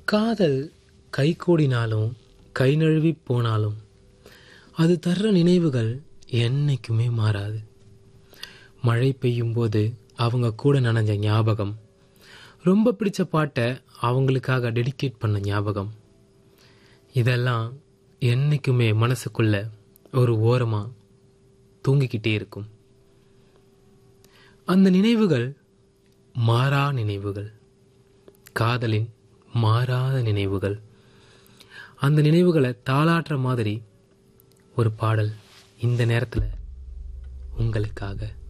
காதல் கை கூடினாலும் கை நழுவி போனாலும் அது தர்ற நினைவுகள் என்னைக்குமே மாறாது மழை பெய்யும் போது அவங்க கூட நனைஞ்ச ஞாபகம் ரொம்ப பிடிச்ச பாட்டை அவங்களுக்காக டெடிகேட் பண்ண ஞாபகம் இதெல்லாம் என்னைக்குமே மனசுக்குள்ள ஒரு ஓரமா தூங்கிக்கிட்டே இருக்கும் அந்த நினைவுகள் மாறா நினைவுகள் காதலின் மாறாத நினைவுகள் அந்த நினைவுகளை தாளாட்டுற மாதிரி ஒரு பாடல் இந்த நேரத்தில் உங்களுக்காக